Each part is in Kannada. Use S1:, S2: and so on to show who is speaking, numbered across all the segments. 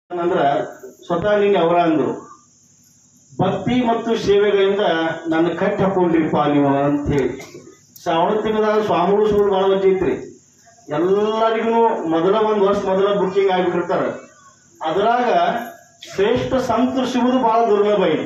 S1: ಅಂದ್ರ ಸ್ವತಃ ನಿಂಗೆ ಅವರ ಅಂದ್ರು ಭಕ್ತಿ ಮತ್ತು ಸೇವೆಗಳಿಂದ ನನ್ನ ಕಟ್ಟಿ ಹಾಕೊಂಡಿರಿಪ್ಪ ನೀವು ಅಂತ ಹೇಳಿ ಶ್ರಾವಣ ತಿಂಗಳದಾಗ ಸ್ವಾಮಿಗಳು ಸುಳ್ಳು ಭಾಳ ವಜ್ಜೆ ಐತ್ರಿ ಎಲ್ಲರಿಗೂ ಮೊದಲ ಒಂದು ವರ್ಷ ಮೊದಲ ಬುಕ್ಕಿಂಗ್ ಆಗಿಬಿಟ್ಟಿರ್ತಾರ ಅದ್ರಾಗ ಶ್ರೇಷ್ಠ ಸಂತರು ಸಿಗುವುದು ಬಹಳ ದುರ್ಲಭ ಐತಿ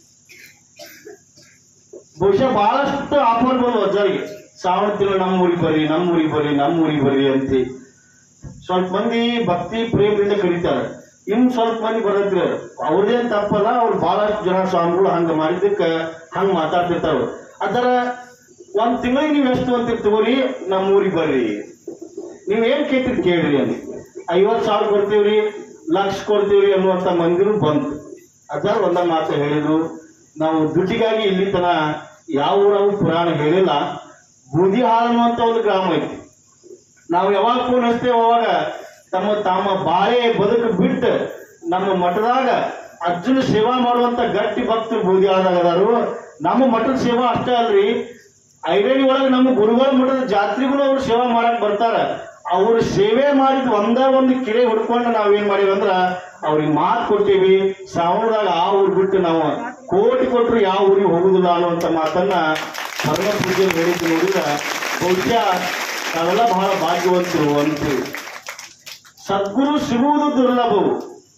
S1: ಬಹುಶಃ ಬಹಳಷ್ಟು ಆಫರ್ ಬಂದು ಅಜ್ಜರಿಗೆ ಶ್ರಾವಣ ತಿಂಗಳು ನಮ್ಮ ಊರಿಗೆ ಬರ್ರಿ ನಮ್ಮ ಊರಿಗೆ ಬರ್ರಿ ನಮ್ಮ ಊರಿಗೆ ಬರ್ರಿ ಅಂತ ಸ್ವಲ್ಪ ಮಂದಿ ಭಕ್ತಿ ಪ್ರೇಮದಿಂದ ಕರೀತಾರೆ ಇನ್ ಸ್ವಲ್ಪ ಮಂದಿ ಬರತ್ರಿ ಅವ್ರದೇನ್ ತಪ್ಪಲ್ಲ ಅವ್ರು ಬಹಳಷ್ಟು ಜನ ಸ್ವಾಮಿಗಳು ಹಂಗ ಮಾಡಿದ್ದಕ್ಕ ಹಂಗ ಮಾತಾಡ್ತಿರ್ತಾರ ಅದರ ಒಂದ್ ತಿಂಗಳಿಗೆ ನೀವು ಎಷ್ಟು ಅಂತೀರಿ ತಗೋರಿ ನಮ್ಮ ಊರಿಗೆ ಬರ್ರಿ ನೀವ್ ಏನ್ ಕೇಳ್ತೀರಿ ಕೇಳ್ರಿ ಅಂತ ಐವತ್ ಸಾವಿರ ಕೊಡ್ತೀವ್ರಿ ಲಕ್ಷ ಕೊಡ್ತೀವ್ರಿ ಅನ್ನುವಂತ ಮಂದಿರು ಬಂತು ಅದಾರ ಒಂದ ಮಾತು ಹೇಳಿದ್ರು ನಾವು ದುಡ್ಡಿಗಾಗಿ ಇಲ್ಲಿ ತನ ಯಾವ ಊರಾಗೂ ಪುರಾಣ ಹೇಳಿಲ್ಲ ಬೂದಿ ಹಾಳು ಅನ್ನುವಂತ ಒಂದು ಗ್ರಾಮ ಐತಿ ನಾವು ಯಾವಾಗ ಫೋನ್ ಹಚ್ತೇವೆ ಅವಾಗ ತಮ್ಮ ತಮ್ಮ ಬಾಳೆ ಬದುಕು ಬಿಟ್ಟು ನಮ್ಮ ಮಠದಾಗ ಅರ್ಜುನ ಸೇವಾ ಮಾಡುವಂತ ಗಟ್ಟಿ ಭಕ್ತರು ಬೂದಿ ಆದಾಗ ಅದಾರು ನಮ್ಮ ಮಠದ ಸೇವಾ ಅಷ್ಟೇ ಅಲ್ರಿ ಐರೇಣಿ ಒಳಗೆ ನಮ್ಮ ಗುರುಗಳ ಮಠದ ಜಾತ್ರೆಗಳು ಅವ್ರು ಸೇವಾ ಮಾಡಕ್ ಬರ್ತಾರ ಅವ್ರು ಸೇವೆ ಮಾಡಿದ ಒಂದೇ ಒಂದು ಕಿರೆ ಹುಡ್ಕೊಂಡು ನಾವೇನ್ ಮಾಡೀವಿ ಅಂದ್ರ ಅವ್ರಿಗೆ ಮಾತು ಕೊಟ್ಟೀವಿ ಶ್ರಾವಣದಾಗ ಆ ಊರು ಬಿಟ್ಟು ನಾವು ಕೋಟಿ ಕೊಟ್ಟರು ಯಾವ ಊರಿಗೆ ಹೋಗುದಿಲ್ಲ ಅನ್ನುವಂತ ಮಾತನ್ನ ಪರಮ ಪೂಜೆ ಹೇಳಿದ್ದು ನೋಡಿದ್ರ ಬಹುಶಃ ನಾವೆಲ್ಲ ಬಹಳ ಭಾಗ್ಯವಂತರು ಅಂತೀವಿ ಸದ್ಗುರು ಸಿಗುವುದು ದುರ್ಲಭವು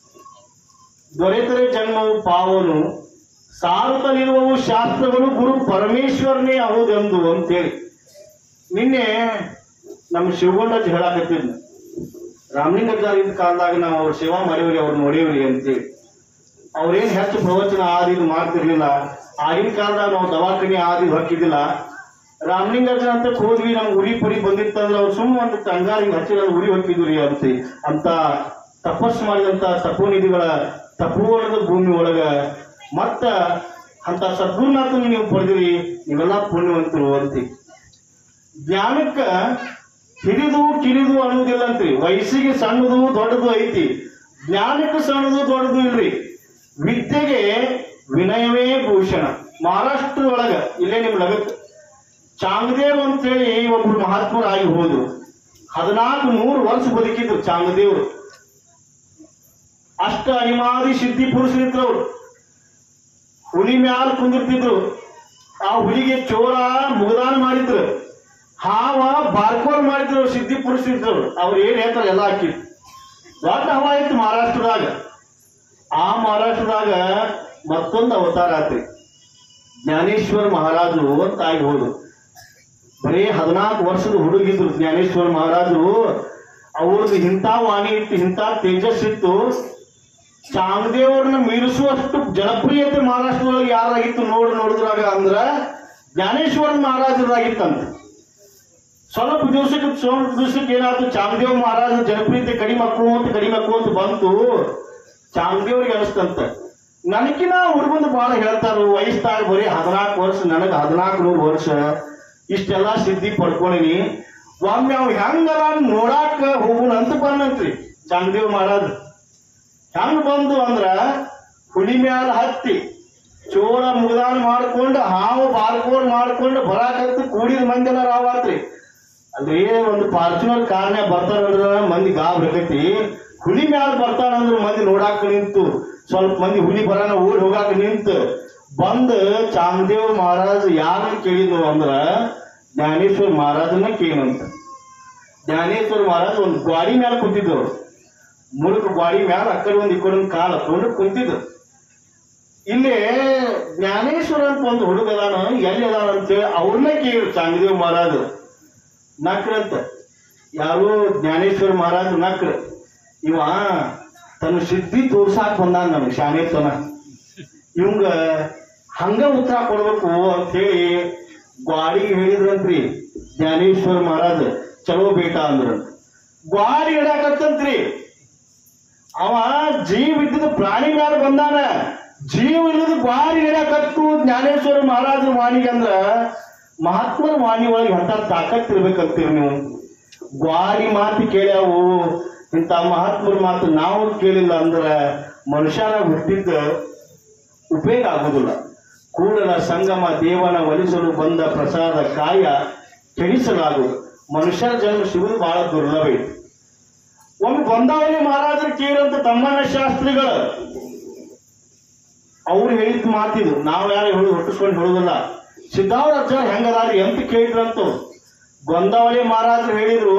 S1: ದೊರೆತರೆ ಜನ್ಮವು ಪಾವನು ಸಾರುತ್ತಲಿರುವವು ಶಾಸ್ತ್ರಗಳು ಗುರು ಪರಮೇಶ್ವರನೇ ಹೌದೆಂದು ಅಂತೇಳಿ ನಿನ್ನೆ ನಮ್ಮ ಶಿವಗೊಂಡಜ್ ಹೇಳಾಕತ್ತಿದ್ನು ರಾಮಲಿಂಗಾಚಾರ್ಯದ ಕಾಲದಾಗ ನಾವು ಅವ್ರ ಸೇವಾ ಮಾಡೀವ್ರಿ ಅವ್ರು ನೋಡೀವ್ರಿ ಅಂತೇಳಿ ಅವ್ರೇನ್ ಹೆಚ್ಚು ಪ್ರವಚನ ಆದಿ ಇದು ಮಾಡ್ತಿರ್ಲಿಲ್ಲ ಆಗಿನ ಕಾಲದಾಗ ನಾವು ದವಾಖಾನೆ ಆದಿ ಹಾಕಿದ್ದಿಲ್ಲ ರಾಮಲಿಂಗಾರ್ಜುನ ಅಂತ ಹೋದ್ವಿ ನಮ್ಗೆ ಉರಿ ಪರಿ ಬಂದಿತ್ತಂದ್ರೆ ಅವ್ರು ಸುಮ್ಮ ಒಂದು ಕಂಗಾರ ಹಿಂಗ್ ಹಚ್ಚಿದ ಉರಿ ಹೊಕ್ಕಿದ್ವಿ ಅಂತ ಅಂತ ತಪಸ್ಸು ಮಾಡಿದಂತ ತಪೋನಿಧಿಗಳ ತಪೋವಳದ ಭೂಮಿ ಒಳಗ ಮತ್ತ ಅಂತ ಸದ್ಗುರುನಾಥನ ನೀವು ಪಡೆದಿರಿ ನೀವೆಲ್ಲ ಪುಣ್ಯವಂತರು ಅಂತಿ ಜ್ಞಾನಕ್ಕ ಹಿರಿದು ಕಿರಿದು ಅನ್ನೋದಿಲ್ಲ ಅಂತ್ರಿ ವಯಸ್ಸಿಗೆ ಸಣ್ಣದು ದೊಡ್ಡದು ಐತಿ ಜ್ಞಾನಕ್ಕೆ ಸಣ್ಣದು ದೊಡ್ಡದು ಇಲ್ರಿ ವಿದ್ಯೆಗೆ ವಿನಯವೇ ಭೂಷಣ ಮಹಾರಾಷ್ಟ್ರ ಒಳಗ ಇಲ್ಲೇ ನಿಮ್ ಲಗತ್ ಚಾಂಗದೇವ್ ಅಂತೇಳಿ ಒಬ್ರು ಮಹಾತ್ಮರಾಗಿ ಹೋದ್ರು ಹದಿನಾಲ್ಕು ನೂರು ವರ್ಷ ಬದುಕಿದ್ರು ಚಾಂಗದೇವ್ರು ಅಷ್ಟ ಅನಿಮಾದಿ ಸಿದ್ಧಿ ಪುರುಷರಿದ್ರು ಅವ್ರು ಹುಲಿ ಮ್ಯಾಲ ಕುಂದಿರ್ತಿದ್ರು ಆ ಹುಲಿಗೆ ಚೋರ ಮುಗದಾನ ಮಾಡಿದ್ರು ಹಾವ ಬಾರ್ಕೋರ್ ಮಾಡಿದ್ರು ಸಿದ್ಧಿ ಪುರುಷರಿದ್ರು ಅವ್ರು ಏನ್ ಹೇಳ್ತಾರೆ ಎಲ್ಲ ಹಾಕಿದ್ರು ದೊಡ್ಡ ಹವಾ ಇತ್ತು ಮಹಾರಾಷ್ಟ್ರದಾಗ ಆ ಮಹಾರಾಷ್ಟ್ರದಾಗ ಮತ್ತೊಂದು ಅವತಾರ ಆತ್ರಿ ಜ್ಞಾನೇಶ್ವರ ಮಹಾರಾಜರು ಅಂತ ಆಗಿ ಹೋದ್ರು ಬರೀ ಹದಿನಾಲ್ಕು ವರ್ಷದ ಹುಡುಗಿದ್ರು ಜ್ಞಾನೇಶ್ವರ ಮಹಾರಾಜರು ಅವ್ರದ್ದು ಇಂಥ ವಾಣಿ ಇತ್ತು ಇಂಥ ತೇಜಸ್ ಇತ್ತು ಚಾಮದೇವ್ರನ್ನ ಮೀರಿಸುವಷ್ಟು ಜನಪ್ರಿಯತೆ ಮಹಾರಾಷ್ಟ್ರದೊಳಗೆ ಯಾರಾಗಿತ್ತು ನೋಡ್ ನೋಡಿದ್ರಾಗ ಅಂದ್ರ ಜ್ಞಾನೇಶ್ವರ ಮಹಾರಾಜರಾಗಿತ್ತಂತ ಸ್ವಲ್ಪ ದಿವಸಕ್ಕೆ ಸ್ವಲ್ಪ ದಿವಸಕ್ಕೆ ಏನಾಯ್ತು ಚಾಮದೇವ್ ಮಹಾರಾಜ ಜನಪ್ರಿಯತೆ ಕಡಿಮೆ ಹಾಕೋಂತ ಕಡಿಮೆ ಹಾಕೋಂತ ಬಂತು ಚಾಮದೇವ್ರಿಗೆ ಅನಿಸ್ತಂತ ನನಗಿನ ಹುಡುಗಂದು ಬಹಳ ಹೇಳ್ತಾರ ವಯಸ್ಸಾಗ ಬರೀ ಹದಿನಾಲ್ಕು ವರ್ಷ ನನಗೆ ಹದಿನಾಲ್ಕು ನೂರು ವರ್ಷ ಇಷ್ಟೆಲ್ಲ ಸಿದ್ಧಿ ಪಡ್ಕೊಂಡಿನಿ ಒಮ್ಮೆ ಅವ್ ಹೆಂಗಲ್ಲ ನೋಡಾಕ ಹೋಗುಣ ಅಂತ ಬಂದಂತ್ರಿ ಚಾಮದೇವ್ ಮಹಾರಾಜ್ ಹೆಂಗ್ ಬಂದು ಅಂದ್ರ ಹುಲಿ ಮ್ಯಾಲ ಹತ್ತಿ ಚೋರ ಮುಗದಾನ ಮಾಡ್ಕೊಂಡು ಹಾವು ಬಾರ್ಕೋರ್ ಮಾಡ್ಕೊಂಡು ಬರಾಕತ್ತು ಕೂಡಿದ ಮಂದಿ ಎಲ್ಲ ರಾವಾತ್ರಿ ಅಲ್ರಿ ಒಂದು ಫಾರ್ಚುನರ್ ಕಾರ್ನ್ಯಾಗ ಬರ್ತಾರಂದ್ರ ಮಂದಿ ಗಾಬ್ ಬೇಕೈತಿ ಹುಲಿ ಮ್ಯಾಲ ಬರ್ತಾನಂದ್ರ ಮಂದಿ ನೋಡಾಕ ನಿಂತು ಸ್ವಲ್ಪ ಮಂದಿ ಹುಲಿ ಬರಾನ ಓಡಿ ಹೋಗಾಕ ನಿಂತು ಬಂದ್ ಚಾಮದೇವ್ ಮಹಾರಾಜ್ ಯಾರ ಕೇಳಿದ್ವು ಅಂದ್ರ ಜ್ಞಾನೇಶ್ವರ ಮಹಾರಾಜನ ಕೇಳಂತ ಜ್ಞಾನೇಶ್ವರ ಮಹಾರಾಜ್ ಒಂದು ಗಾಡಿ ಮ್ಯಾಲ ಕುಂತಿದ್ರು ಮುಳುಕ ಗಾಡಿ ಮ್ಯಾಲ ಅಕ್ಕಡೆ ಒಂದ್ ಈ ಕಡೆ ಒಂದ್ ಕಾಲ ತೊಗೊಂಡು ಕುಂತಿದ್ರು ಇಲ್ಲಿ ಜ್ಞಾನೇಶ್ವರ ಅಂತ ಒಂದು ಹುಡುಗ ಅದಾನ ಎಲ್ಲಿ ಅದಾನ ಅಂತೇಳಿ ಅವ್ರನ್ನ ಕೇಳಿ ಚಾಂಗದೇವ್ ಮಹಾರಾಜ್ ನಕ್ರಂತ ಯಾರು ಜ್ಞಾನೇಶ್ವರ ಮಹಾರಾಜ್ ನಕ್ರ ಇವ ತನ್ನ ಸಿದ್ಧಿ ತೋರ್ಸಾಕ್ ಬಂದಾನ ನಮ್ಗೆ ಶಾನೇತನ ಇವಂಗ ಹಂಗ ಉತ್ತರ ಕೊಡ್ಬೇಕು ಅಂತ ಹೇಳಿ ಗ್ವಾಡಿಗೆ ಹೇಳಿದ್ರಂತ್ರಿ ಜ್ಞಾನೇಶ್ವರ ಮಹಾರಾಜ್ ಚಲೋ ಬೇಟ ಅಂದ್ರ ಗ್ವಾಡಿ ಹಿಡಾಕತ್ತಂತ್ರಿ ಅವ ಜೀವ ಇದ್ದಿದ್ದ ಪ್ರಾಣಿ ಮ್ಯಾಲ ಬಂದಾನ ಜೀವ ಇಲ್ಲದ ಗ್ವಾಡಿ ಹಿಡಾಕತ್ತು ಜ್ಞಾನೇಶ್ವರ ಮಹಾರಾಜರ ವಾಣಿಗೆ ಅಂದ್ರ ಮಹಾತ್ಮರ ವಾಣಿ ಒಳಗೆ ಅಂತ ತಾಕತ್ ಇರ್ಬೇಕಂತೀರಿ ನೀವು ಗ್ವಾಡಿ ಮಾತು ಕೇಳ್ಯಾವು ಇಂಥ ಮಹಾತ್ಮರ ಮಾತು ನಾವು ಕೇಳಿಲ್ಲ ಅಂದ್ರ ಮನುಷ್ಯನ ಹುಟ್ಟಿದ್ದ ಉಪಯೋಗ ಆಗುದಿಲ್ಲ ಕೂಡಲ ಸಂಗಮ ದೇವನ ಒಲಿಸಲು ಬಂದ ಪ್ರಸಾದ ಕಾಯ ಕೆಡಿಸಲಾಗುವುದು ಮನುಷ್ಯರ ಜನ್ಮ ಸಿಗುವುದು ಬಹಳ ದುರ್ಲಭ ಐತಿ ಒಮ್ಮೆ ಗೊಂದಾವಳಿ ಮಹಾರಾಜರು ಕೇಳಿದಂತ ತಮ್ಮಣ್ಣ ಶಾಸ್ತ್ರಿಗಳು ಅವ್ರು ಹೇಳಿದ ಮಾತಿದು ನಾವು ಯಾರು ಹೇಳಿ ಹೊಟ್ಟಿಸ್ಕೊಂಡು ಹೇಳುದಿಲ್ಲ ಸಿದ್ದಾವರಾಚಾರ್ಯ ಹೆಂಗದಾರಿ ಅಂತ ಕೇಳಿದ್ರಂತು ಗೊಂದಾವಳಿ ಮಹಾರಾಜರು ಹೇಳಿದ್ರು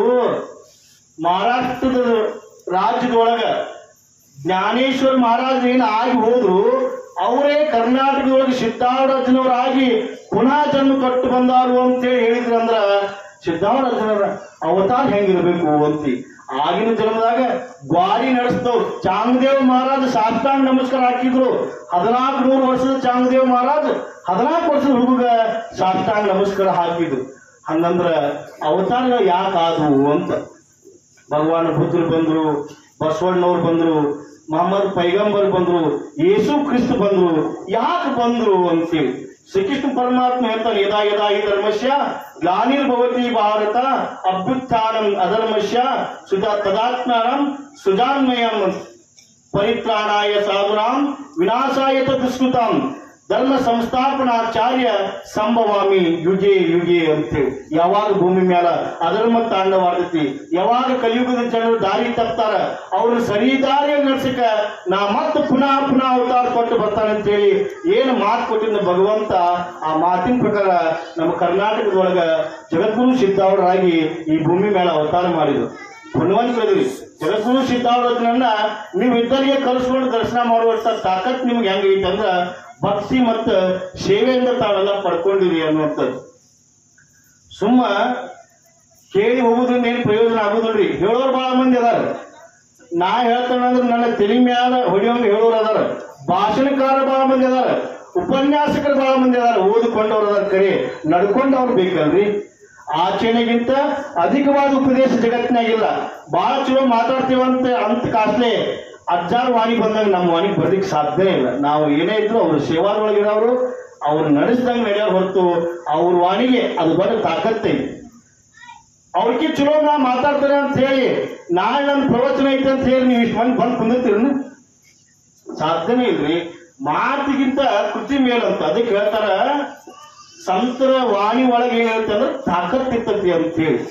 S1: ಮಹಾರಾಷ್ಟ್ರದ ರಾಜ್ಯದೊಳಗ ಜ್ಞಾನೇಶ್ವರ ಮಹಾರಾಜರು ಏನು ಆಗಿ ಹೋದ್ರು ಅವರೇ ಕರ್ನಾಟಕದೊಳಗೆ ಸಿದ್ದಾವರಾಜನವರಾಗಿ ಪುನಃ ಜನ್ಮ ಕಟ್ಟು ಬಂದಾರು ಅಂತೇಳಿ ಹೇಳಿದ್ರು ಅಂದ್ರ ಸಿದ್ದಾವರಾಜನವರ ಅವತಾರ ಹೆಂಗಿರ್ಬೇಕು ಅಂತಿ ಆಗಿನ ಜನ್ಮದಾಗ ಗ್ವಾರಿ ನಡೆಸಿದವ್ರು ಚಾಂಗದೇವ್ ಮಹಾರಾಜ ಸಾಷ್ಟಾಂಗ ನಮಸ್ಕಾರ ಹಾಕಿದ್ರು ಹದಿನಾಲ್ಕು ನೂರು ವರ್ಷದ ಚಾಂಗದೇವ್ ಮಹಾರಾಜ್ ಹದಿನಾಲ್ಕು ವರ್ಷದ ಹುಡುಗ ಸಾಷ್ಟಾಂಗ ನಮಸ್ಕಾರ ಹಾಕಿದ್ರು ಹಂಗಂದ್ರ ಅವತಾರಗಳು ಯಾಕೆ ಆದವು ಅಂತ ಭಗವಾನ್ ಬುದ್ಧರು ಬಂದ್ರು ಬಸವಣ್ಣವ್ರು ಬಂದ್ರು ಮೊಹಮ್ಮದ್ ಪೈಗಂಬರ್ ಬಂದ್ರು ಯೇಸು ಕ್ರಿಸ್ತ ಬಂದ್ರು ಯಾಕೆ ಬಂದ್ರು ಅಂತೇಳಿ ಶ್ರೀಕೃಷ್ಣ ಪರಮಾತ್ಮ ಹೇಳ್ತಾನೆ ಯದಾ ಯದಾ ಈ ಧರ್ಮಸ್ಯ ಗ್ಲಾನಿರ್ಭವತಿ ಭಾರತ ಅಭ್ಯುತ್ಥಾನಂ ಅಧರ್ಮಸ್ಯ ಸುಜಾ ತದಾತ್ಮಾನಂ ಸುಜಾನ್ಮಯಂ ಪರಿತ್ರಾಣಾಯ ಸಾಧುನಾಂ ವಿನಾಶಾಯ ದುಷ್ಕೃತಾಂ ಧರ್ಮ ಸಂಸ್ಥಾಪನಾಚಾರ್ಯ ಸಂಭವಾಮಿ ಯುಗೆ ಯುಗೆ ಅಂತೇಳಿ ಯಾವಾಗ ಭೂಮಿ ಮ್ಯಾಲ ಅಧರ್ಮ ತಾಂಡವಾಡ್ತೈತಿ ಯಾವಾಗ ಕಲಿಯುಗದ ಜನರು ದಾರಿ ತಪ್ತಾರ ಅವ್ರನ್ನ ಸರಿ ದಾರಿ ನಡ್ಸಕ ನಾ ಮತ್ತೆ ಪುನಃ ಪುನಃ ಅವತಾರ ಕೊಟ್ಟು ಬರ್ತಾನೆ ಅಂತೇಳಿ ಏನು ಮಾತು ಕೊಟ್ಟಿದ್ದ ಭಗವಂತ ಆ ಮಾತಿನ ಪ್ರಕಾರ ನಮ್ಮ ಕರ್ನಾಟಕದೊಳಗ ಜಗದ್ಗುರು ಸಿದ್ದಾವರಾಗಿ ಈ ಭೂಮಿ ಮೇಲೆ ಅವತಾರ ಮಾಡಿದ್ರು ಪುಣ್ಯವಂತ ಹೇಳಿದ್ರಿ ಜಗದ್ಗುರು ಸಿದ್ದಾವರನ್ನ ನೀವು ಇದ್ದರಿಗೆ ಕಲಿಸ್ಕೊಂಡು ದರ್ಶನ ಮಾಡುವಂತ ತಾಕತ್ ನಿಮ್ಗೆ ಹೆಂಗೈತೆ ಅಂದ್ರ ಭಕ್ತಿ ಮತ್ತು ಸೇವೆಯಿಂದ ತಾವೆಲ್ಲ ಪಡ್ಕೊಂಡಿರಿ ಅನ್ನುವಂಥದ್ದು ಸುಮ್ಮ ಕೇಳಿ ಹೋಗುದ್ರಿಂದ ಏನು ಪ್ರಯೋಜನ ಆಗುದಿಲ್ರಿ ಹೇಳೋರು ಬಹಳ ಮಂದಿ ಅದಾರ ನಾ ಹೇಳ್ತೇನೆ ಅಂದ್ರೆ ನನ್ನ ತಲೆ ಮ್ಯಾಲ ಹೊಡಿಯೋಂಗ ಹೇಳೋರು ಅದಾರ ಭಾಷಣಕಾರ ಬಹಳ ಮಂದಿ ಅದಾರ ಉಪನ್ಯಾಸಕರು ಬಹಳ ಮಂದಿ ಅದಾರ ಓದಿಕೊಂಡವ್ರು ಅದಾರ ಕರೆ ನಡ್ಕೊಂಡವ್ರು ಬೇಕಲ್ರಿ ಆಚರಣೆಗಿಂತ ಅಧಿಕವಾದ ಉಪದೇಶ ಜಗತ್ತಿನಾಗಿಲ್ಲ ಬಹಳ ಚಲೋ ಮಾತಾಡ್ತೀವಂತ ಅಂತ ಕಾಸ್ಲೆ ಅಜ್ಜಾರ ವಾಣಿ ಬಂದಾಗ ನಮ್ಮ ವಾಣಿಗೆ ಬರ್ಲಿಕ್ಕೆ ಸಾಧ್ಯ ಇಲ್ಲ ನಾವು ಏನೇ ಇದ್ರು ಅವ್ರ ಸೇವಾದೊಳಗಿರೋರು ಅವ್ರು ನಡೆಸಿದಂಗೆ ನಡೆಯೋರು ಹೊರತು ಅವ್ರ ವಾಣಿಗೆ ಅದು ದೊಡ್ಡ ತಾಕತ್ತೈತಿ ಅವ್ರಿಗೆ ಚಲೋ ನಾ ಮಾತಾಡ್ತಾರೆ ಅಂತ ಹೇಳಿ ನಾಳೆ ನನ್ನ ಪ್ರವಚನ ಐತೆ ಅಂತ ಹೇಳಿ ನೀವು ಇಷ್ಟು ಮಂದಿ ಬಂದು ಕುಂದಿರ್ತೀರನ್ನ ಸಾಧ್ಯನೇ ಇಲ್ರಿ ಮಾತಿಗಿಂತ ಕೃತಿ ಮೇಲಂತ ಅದಕ್ಕೆ ಹೇಳ್ತಾರ ಸಂತರ ವಾಣಿ ಒಳಗೆ ಏನ್ ಹೇಳ್ತಾರೆ ಅಂದ್ರೆ ತಾಕತ್ ಇರ್ತತಿ ಅಂತ ಹೇಳಿ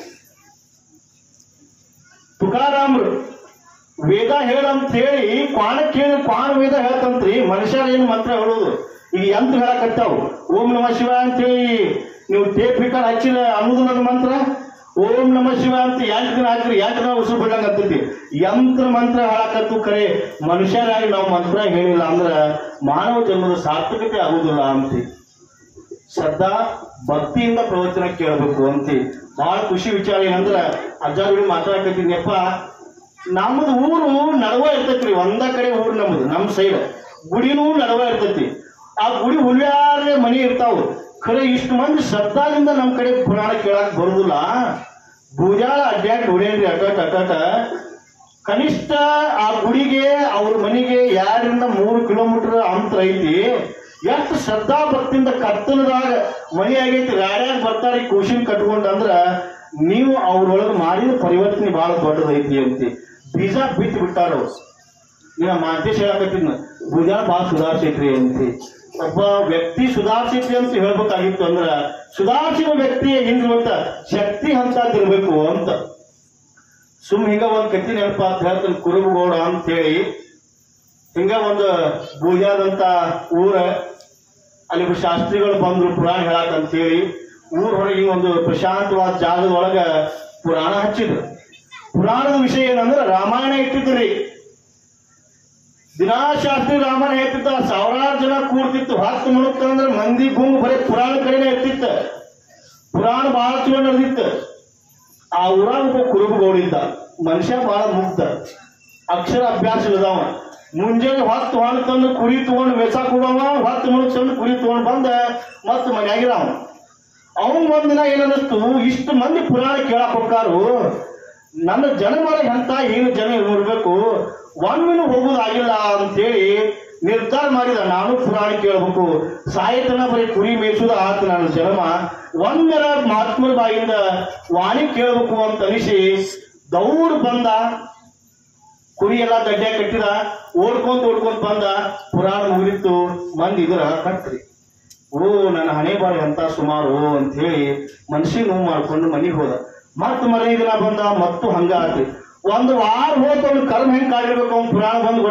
S1: ತುಕಾರಾಮ್ರು ವೇದ ಹೇಳಂತ ಹೇಳಿ ಕ್ವಾಣ ಕೇಳಿ ಕ್ವಾಣ ವೇದ ಹೇಳ್ತಂತ್ರಿ ಮನುಷ್ಯರ ಏನ್ ಮಂತ್ರ ಹೇಳೋದು ಈಗ ಎಂತ ಹೇಳಕತ್ತಾವು ಓಂ ನಮ ಶಿವ ಅಂತೇಳಿ ನೀವು ಟೇಪ್ ಹಿಟ್ಟಾರ ಹಚ್ಚಿಲ್ಲ ಅನ್ನೋದು ನನ್ನ ಮಂತ್ರ ಓಂ ನಮ ಶಿವ ಅಂತ ಎಂಟು ದಿನ ಹಾಕ್ರಿ ಎಂಟು ದಿನ ಉಸಿರು ಬಿಡಂಗ ಆಗ್ತೈತಿ ಯಂತ್ರ ಮಂತ್ರ ಹೇಳಕತ್ತು ಕರೆ ಮನುಷ್ಯರಾಗಿ ನಾವು ಮಂತ್ರ ಹೇಳಿಲ್ಲ ಅಂದ್ರ ಮಾನವ ಜನ್ಮದ ಸಾರ್ಥಕತೆ ಆಗುದಿಲ್ಲ ಅಂತಿ ಶ್ರದ್ಧಾ ಭಕ್ತಿಯಿಂದ ಪ್ರವಚನ ಕೇಳಬೇಕು ಅಂತಿ ಬಹಳ ಖುಷಿ ವಿಚಾರ ಏನಂದ್ರ ಅಜ್ಜಾರು ಮಾತಾಡಕತ್ತೀನಿಯಪ್ಪ ನಮ್ಮದು ಊರು ನಡವ ಇರ್ತೈತ್ರಿ ಒಂದ ಕಡೆ ಊರು ನಮ್ಮದು ನಮ್ಮ ಸೈಡ್ ಗುಡಿನೂ ನಡವ ಇರ್ತೈತಿ ಆ ಗುಡಿ ಹುಲ್ಯಾರೆ ಮನಿ ಇರ್ತಾವ ಖರೆ ಇಷ್ಟು ಮಂದಿ ಶ್ರದ್ಧಾದಿಂದ ನಮ್ಮ ಕಡೆ ಪುರಾಣ ಕೇಳಕ್ ಬರುದಿಲ್ಲ ಬೂಜಾಳ ಅಡ್ಡಾಡ್ ಹೊಡೇನ್ರಿ ಅಟಟ್ ಅಟಟ ಕನಿಷ್ಠ ಆ ಗುಡಿಗೆ ಅವ್ರ ಮನೆಗೆ ಎರಡರಿಂದ ಮೂರು ಕಿಲೋಮೀಟರ್ ಅಂತರ ಐತಿ ಎಷ್ಟು ಶ್ರದ್ಧಾ ಭಕ್ತಿಯಿಂದ ಕತ್ತಲದಾಗ ಮನಿ ಆಗೈತಿ ರಾಡ್ಯಾಗ ಬರ್ತಾರೆ ಕೋಶಿನ್ ಕಟ್ಕೊಂಡ್ ಅಂದ್ರ ನೀವು ಅವ್ರೊಳಗೆ ಮಾಡಿದ ಪರಿವರ್ತನೆ ಬಹಳ ದೊಡ್ಡದೈತಿ ಅಂತಿ ಬೀಜ ಬಿತ್ತು ಬಿಟ್ಟಾರ ಅವ್ರು ನೀನ ಮಾಂತೇಶ್ ಹೇಳಕತ್ತಿದ್ನ ಭುಜ ಭಾಳ ಸುಧಾರಿಸೈತ್ರಿ ಅಂತಿ ಒಬ್ಬ ವ್ಯಕ್ತಿ ಸುಧಾರಿಸೈತಿ ಅಂತ ಹೇಳ್ಬೇಕಾಗಿತ್ತು ಅಂದ್ರ ಸುಧಾರಿಸಿದ ವ್ಯಕ್ತಿಯ ಹಿಂದಿರುವಂತ ಶಕ್ತಿ ಅಂತದಿರ್ಬೇಕು ಅಂತ ಸುಮ್ ಹಿಂಗ ಒಂದ್ ಕತ್ತಿ ನೆನಪ ಅಂತ ಹೇಳ್ತಾನೆ ಕುರುಬಗೌಡ ಅಂತ ಹೇಳಿ ಹಿಂಗ ಒಂದು ಬೂಜಾದಂತ ಊರ ಅಲ್ಲಿ ಒಬ್ಬ ಶಾಸ್ತ್ರಿಗಳು ಬಂದ್ರು ಪುರಾಣ ಹೇಳಕ್ ಅಂತ ಹೇಳಿ ಊರ್ ಹೊರಗೆ ಒಂದು ಪ್ರಶಾಂತವಾದ ಜಾಗದೊಳಗ ಪುರಾಣ ಹಚ್ಚಿದ್ರು ಪುರಾಣದ ವಿಷಯ ಏನಂದ್ರೆ ರಾಮಾಯಣ ಇಟ್ಟಿದ್ರಿ ದಿನಾ ಶಾಸ್ತ್ರಿ ರಾಮಾಯಣ ಹೇಳ್ತಿದ್ದ ಸಾವಿರಾರು ಜನ ಕೂಡ್ತಿತ್ತು ಹತ್ತು ಮುಳುಕ್ತ ಅಂದ್ರೆ ಮಂದಿ ಗುಂಗು ಬರೀ ಪುರಾಣ ಕಡೆನೇ ಇರ್ತಿತ್ತ ಪುರಾಣ ಬಹಳ ಚಲೋ ನಡೆದಿತ್ತು ಆ ಊರಾಗ ಒಬ್ಬ ಕುರುಬಗೌಡಿದ್ದ ಮನುಷ್ಯ ಬಹಳ ಮುಗ್ಧ ಅಕ್ಷರ ಅಭ್ಯಾಸ ಇದಾವ ಮುಂಜಾನೆ ಹೊತ್ತು ಹೊತ್ತು ತಂದು ಕುರಿ ತಗೊಂಡು ಮೆಸ ಕೊಡವ ಹೊತ್ತು ಮುಳುಗ್ ತಂದು ಕುರಿ ತಗೊಂಡು ಬಂದ ಮತ್ತೆ ಮನ್ಯಾಗಿರಾವ ಅವನ್ ಒಂದಿನ ಏನನ್ನಿಸ್ತು ಇಷ್ಟು ಮಂದಿ ಪುರಾಣ ಕೇಳಕ್ ಹೋಗ್ತಾರು ನನ್ನ ಜನ್ಮರ ಎಂತ ಏನು ಜನ ಇರ್ಬೇಕು ಒಮ್ಮೆನೂ ಹೋಗುದಾಗಿಲ್ಲ ಅಂತೇಳಿ ನಿರ್ಧಾರ ಮಾಡಿದ ನಾನು ಪುರಾಣ ಕೇಳಬೇಕು ಸಾಯತನ ಬರೀ ಕುರಿ ಮೇಯಿಸುದ ಆತ ನನ್ನ ಜನ್ಮ ಒಂದರ ಮಹಾತ್ಮರ ಬಾಯಿಂದ ವಾಣಿ ಕೇಳಬೇಕು ಅಂತ ಅನಿಸಿ ದೌಡ್ ಬಂದ ಕುರಿ ಎಲ್ಲ ಗಡ್ಡೆ ಕಟ್ಟಿದ ಓಡ್ಕೊಂತ ಓಡ್ಕೊಂತ ಬಂದ ಪುರಾಣ ಮುಗಿದಿತ್ತು ಮಂದಿ ಇದ್ರ ಕಟ್ರಿ ಓ ನನ್ನ ಹಣೆ ಬಾರಿ ಅಂತ ಸುಮಾರು ಅಂತ ಹೇಳಿ ಮನ್ಸಿಗೆ ನೋವು ಮಾಡ್ಕೊಂಡು ಮನೆಗೆ ಹೋದ ಮತ್ ಮರನೇ ದಿನ ಬಂದ ಮತ್ತು ಹಂಗ ಆತಿ ಒಂದು ವಾರ ಹೋತ ಅವ್ನ ಕರ್ಮ ಹೆಂಗ್ ಕಾಡಿರ್ಬೇಕು ಅವ್ನ ಪುರಾಣ ಬಂದು